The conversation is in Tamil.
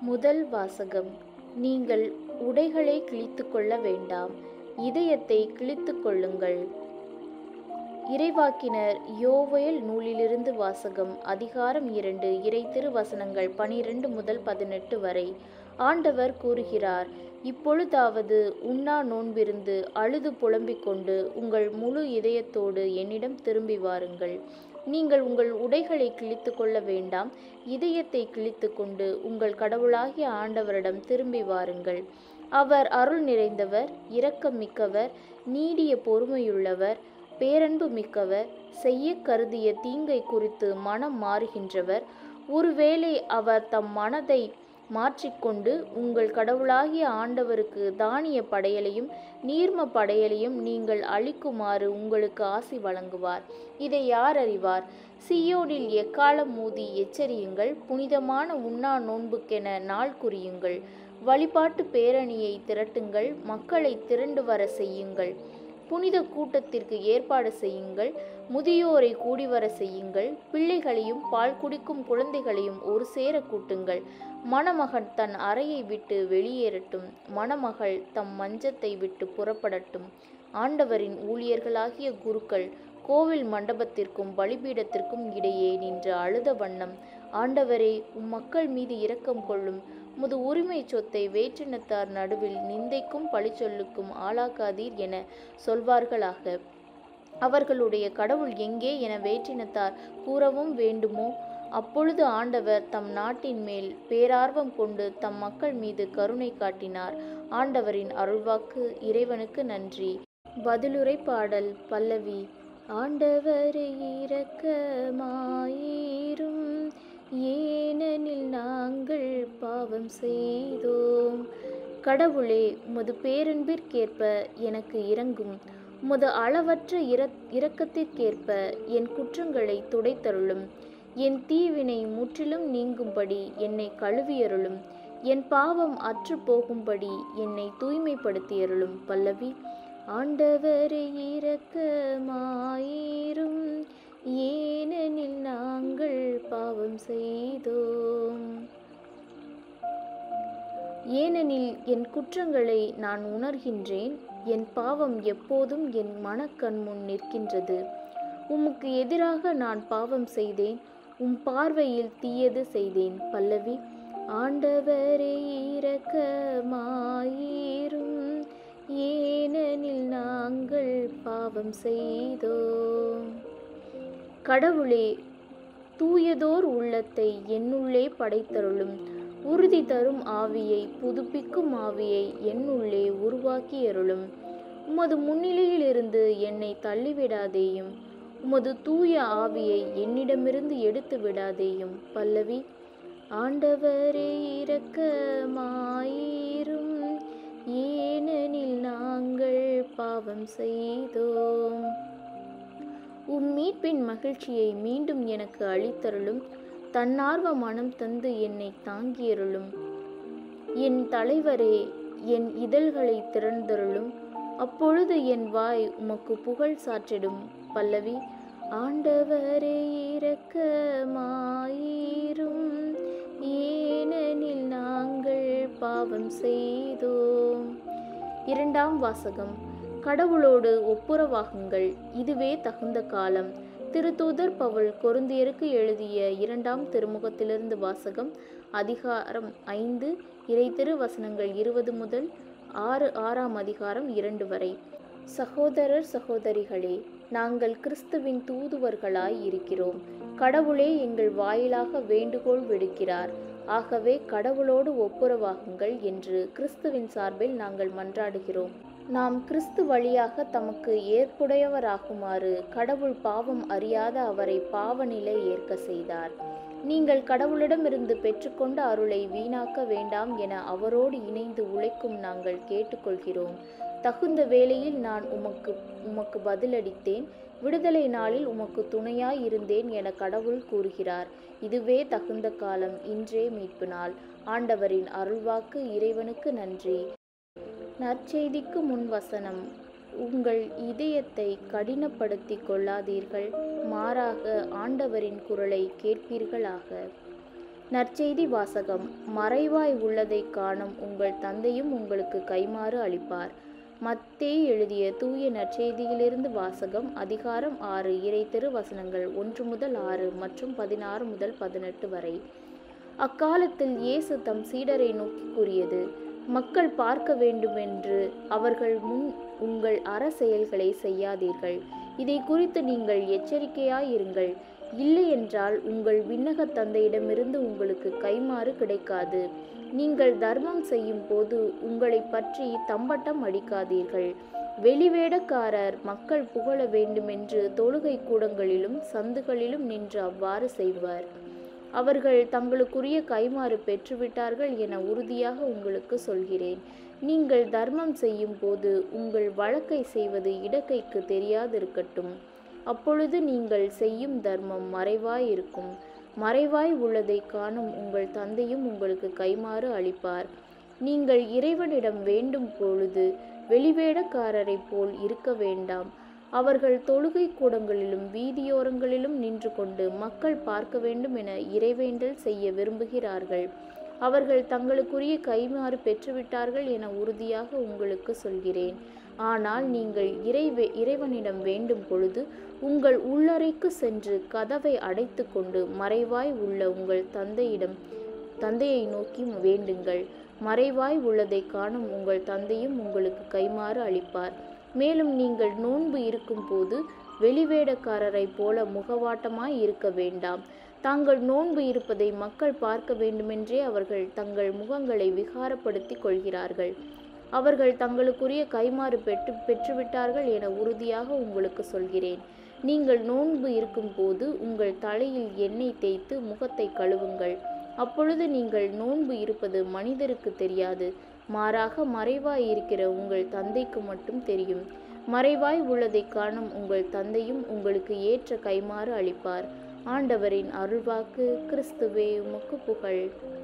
முதல் வாசகம் நீங்கள் உடைகளை கிழித்துக் கொள்ள வேண்டாம் இதயத்தை கிழித்துக் கொள்ளுங்கள் இறைவாக்கினர் யோவேல் நூலிலிருந்து வாசகம் அதிகாரம் இரண்டு இறை திருவசனங்கள் பனிரெண்டு முதல் பதினெட்டு வரை ஆண்டவர் கூறுகிறார் இப்பொழுதாவது உண்ணா நோன்பிருந்து அழுது புலம்பிக் கொண்டு உங்கள் முழு இதயத்தோடு என்னிடம் திரும்பி வாருங்கள் நீங்கள் உங்கள் உடைகளை கிழித்து கொள்ள வேண்டாம் இதயத்தை கிழித்து கொண்டு உங்கள் கடவுளாகிய ஆண்டவரிடம் திரும்பி வாருங்கள் அவர் அருள் நிறைந்தவர் இரக்கம் மிக்கவர் நீடிய பொறுமையுள்ளவர் பேரன்பு மிக்கவர் செய்ய கருதிய தீங்கை குறித்து மனம் மாறுகின்றவர் ஒருவேளை அவர் தம் மனதை மாற்றிக்கொண்டு உங்கள் கடவுளாகிய ஆண்டவருக்கு தானிய படையலையும் நீர்ம படையலையும் நீங்கள் அளிக்குமாறு உங்களுக்கு ஆசி வழங்குவார் இதை யார் அறிவார் சியோனில் எக்காலம் மூதி எச்சரியுங்கள் புனிதமான உண்ணா நோன்புக்கென நாள் குறியுங்கள் வழிபாட்டு பேரணியை திரட்டுங்கள் மக்களை திரண்டு வர செய்யுங்கள் புனித கூட்டத்திற்கு ஏற்பாடு செய்யுங்கள் முதியோரை கூடி வர செய்யுங்கள் பிள்ளைகளையும் பால் குடிக்கும் குழந்தைகளையும் ஒரு சேர கூட்டுங்கள் மணமகன் தன் அறையை விட்டு வெளியேறட்டும் மணமகள் தம் மஞ்சத்தை விட்டு புறப்படட்டும் ஆண்டவரின் ஊழியர்களாகிய குருக்கள் கோவில் மண்டபத்திற்கும் பலிபீடத்திற்கும் இடையே நின்று அழுத வண்ணம் ஆண்டவரே உம் மக்கள் மீது இரக்கம் கொள்ளும் முது உரிமை சொத்தை வேற்றினத்தார் நடுவில் நிந்தைக்கும் பழிச்சொல்லுக்கும் ஆளாக்காதீர் என சொல்வார்களாக அவர்களுடைய கடவுள் எங்கே என வேற்றினத்தார் கூறவும் வேண்டுமோ அப்பொழுது ஆண்டவர் தம் நாட்டின் மேல் பேரார்வம் கொண்டு தம் மக்கள் மீது கருணை காட்டினார் ஆண்டவரின் அருள்வாக்கு இறைவனுக்கு நன்றி பதிலுரை பாடல் பல்லவி ஆண்டவரை இரக்கமாயிரும் ஏனெனில் நாங்கள் பாவம் செய்தோம் கடவுளே உமது பேரன்பிற்கேற்ப எனக்கு இறங்கும் உமது அளவற்ற இர இரக்கத்திற்கேற்ப என் குற்றங்களை துடைத்தருளும் என் தீவினை முற்றிலும் நீங்கும்படி என்னை கழுவியருளும் என் பாவம் அற்று போகும்படி என்னை தூய்மைப்படுத்தியருளும் பல்லவி ஆண்டவரை இரக்கமாயிரும் ஏனெனில் நாங்கள் பாவம் செய்தோம் ஏனெனில் என் குற்றங்களை நான் உணர்கின்றேன் என் பாவம் எப்போதும் என் மனக்கண் முன் நிற்கின்றது உமக்கு எதிராக நான் பாவம் செய்தேன் உம் பார்வையில் தீயது செய்தேன் பல்லவி ஆண்டவரே இரக்கமாயிரும் ஏனெனில் நாங்கள் பாவம் செய்தோம் கடவுளே தூயதோர் உள்ளத்தை என்னுள்ளே படைத்தருளும் உறுதி தரும் ஆவியை புதுப்பிக்கும் ஆவியை என்னுள்ளே உருவாக்கியருளும் உமது முன்னிலையிலிருந்து என்னை தள்ளிவிடாதேயும் உமது தூய ஆவியை என்னிடமிருந்து எடுத்து விடாதேயும் பல்லவி ஆண்டவரே இரக்கமாயிரும் ஏனெனில் நாங்கள் பாவம் செய்தோம் உம் மீட்பின் மகிழ்ச்சியை மீண்டும் எனக்கு அளித்தருளும் தன்னார்வ மனம் தந்து என்னை தாங்கியருளும் என் தலைவரே என் இதழ்களை திறந்தருளும் அப்பொழுது என் வாய் உமக்கு புகழ் சாற்றிடும் பல்லவி ஆண்டவரே இரக்கமாயிரும் ஏனெனில் நாங்கள் பாவம் செய்தோம் இரண்டாம் வாசகம் கடவுளோடு ஒப்புரவாகுங்கள் இதுவே தகுந்த காலம் திருத்தூதர் பவுல் கொருந்தியருக்கு எழுதிய இரண்டாம் திருமுகத்திலிருந்து வாசகம் அதிகாரம் ஐந்து இறை திருவசனங்கள் இருபது முதல் ஆறு ஆறாம் அதிகாரம் இரண்டு வரை சகோதரர் சகோதரிகளே நாங்கள் கிறிஸ்துவின் தூதுவர்களாய் இருக்கிறோம் கடவுளே எங்கள் வாயிலாக வேண்டுகோள் விடுக்கிறார் ஆகவே கடவுளோடு ஒப்புரவாகுங்கள் என்று கிறிஸ்துவின் சார்பில் நாங்கள் மன்றாடுகிறோம் நாம் கிறிஸ்து வழியாக தமக்கு ஏற்புடையவராகுமாறு கடவுள் பாவம் அறியாத அவரை பாவநிலை ஏற்க செய்தார் நீங்கள் கடவுளிடமிருந்து பெற்றுக்கொண்ட அருளை வீணாக்க வேண்டாம் என அவரோடு இணைந்து உழைக்கும் நாங்கள் கேட்டுக்கொள்கிறோம் தகுந்த வேளையில் நான் உமக்கு உமக்கு பதிலளித்தேன் விடுதலை நாளில் உமக்கு துணையாய் இருந்தேன் என கடவுள் கூறுகிறார் இதுவே தகுந்த காலம் இன்றே மீட்பு நாள் ஆண்டவரின் அருள்வாக்கு இறைவனுக்கு நன்றி நற்செய்திக்கு முன் வசனம் உங்கள் இதயத்தை கடினப்படுத்திக் கொள்ளாதீர்கள் மாறாக ஆண்டவரின் குரலை கேட்பீர்களாக நற்செய்தி வாசகம் மறைவாய் உள்ளதைக் காணும் உங்கள் தந்தையும் உங்களுக்கு கைமாறு அளிப்பார் மத்தேயு எழுதிய தூய நற்செய்தியிலிருந்து வாசகம் அதிகாரம் ஆறு இறை திரு வசனங்கள் ஒன்று முதல் ஆறு மற்றும் பதினாறு முதல் பதினெட்டு வரை அக்காலத்தில் இயேசு தம் சீடரை நோக்கி கூறியது மக்கள் பார்க்க வேண்டுமென்று அவர்கள் முன் உங்கள் அற செயல்களை செய்யாதீர்கள் இதை குறித்து நீங்கள் எச்சரிக்கையாயிருங்கள் இல்லையென்றால் உங்கள் விண்ணக தந்தையிடமிருந்து உங்களுக்கு கைமாறு கிடைக்காது நீங்கள் தர்மம் செய்யும் போது உங்களை பற்றி தம்பட்டம் அடிக்காதீர்கள் வெளிவேடக்காரர் மக்கள் புகழ வேண்டுமென்று தொழுகை கூடங்களிலும் சந்துகளிலும் நின்று அவ்வாறு செய்வர் அவர்கள் தங்களுக்குரிய கைமாறு பெற்றுவிட்டார்கள் என உறுதியாக உங்களுக்கு சொல்கிறேன் நீங்கள் தர்மம் செய்யும் போது உங்கள் வழக்கை செய்வது இடக்கைக்கு தெரியாதிருக்கட்டும் அப்பொழுது நீங்கள் செய்யும் தர்மம் மறைவாய் இருக்கும் மறைவாய் உள்ளதை காணும் உங்கள் தந்தையும் உங்களுக்கு கைமாறு அளிப்பார் நீங்கள் இறைவனிடம் வேண்டும் பொழுது வெளிவேடக்காரரைப் போல் இருக்க வேண்டாம் அவர்கள் தொழுகை கூடங்களிலும் வீதியோரங்களிலும் நின்று கொண்டு மக்கள் பார்க்க வேண்டும் என இறைவேண்டல் செய்ய விரும்புகிறார்கள் அவர்கள் தங்களுக்குரிய கைமாறு பெற்றுவிட்டார்கள் என உறுதியாக உங்களுக்கு சொல்கிறேன் ஆனால் நீங்கள் இறைவே இறைவனிடம் வேண்டும் பொழுது உங்கள் உள்ளறைக்கு சென்று கதவை அடைத்து கொண்டு மறைவாய் உள்ள உங்கள் தந்தையிடம் தந்தையை நோக்கி வேண்டுங்கள் மறைவாய் உள்ளதை காணும் உங்கள் தந்தையும் உங்களுக்கு கைமாறு அளிப்பார் மேலும் நீங்கள் நோன்பு இருக்கும்போது வெளிவேடக்காரரைப் போல முகவாட்டமாய் இருக்க வேண்டாம் தாங்கள் நோன்பு இருப்பதை மக்கள் பார்க்க வேண்டுமென்றே அவர்கள் தங்கள் முகங்களை விகாரப்படுத்திக் கொள்கிறார்கள் அவர்கள் தங்களுக்குரிய கைமாறு பெற்று பெற்றுவிட்டார்கள் என உறுதியாக உங்களுக்கு சொல்கிறேன் நீங்கள் நோன்பு இருக்கும்போது உங்கள் தலையில் எண்ணெய் தேய்த்து முகத்தை கழுவுங்கள் அப்பொழுது நீங்கள் நோன்பு இருப்பது மனிதருக்கு தெரியாது மாறாக மறைவாய் இருக்கிற உங்கள் தந்தைக்கு மட்டும் தெரியும் மறைவாய் உள்ளதைக் காணும் உங்கள் தந்தையும் உங்களுக்கு ஏற்ற கைமாறு அளிப்பார் ஆண்டவரின் அருள்வாக்கு கிறிஸ்துவே உமக்கு புகழ்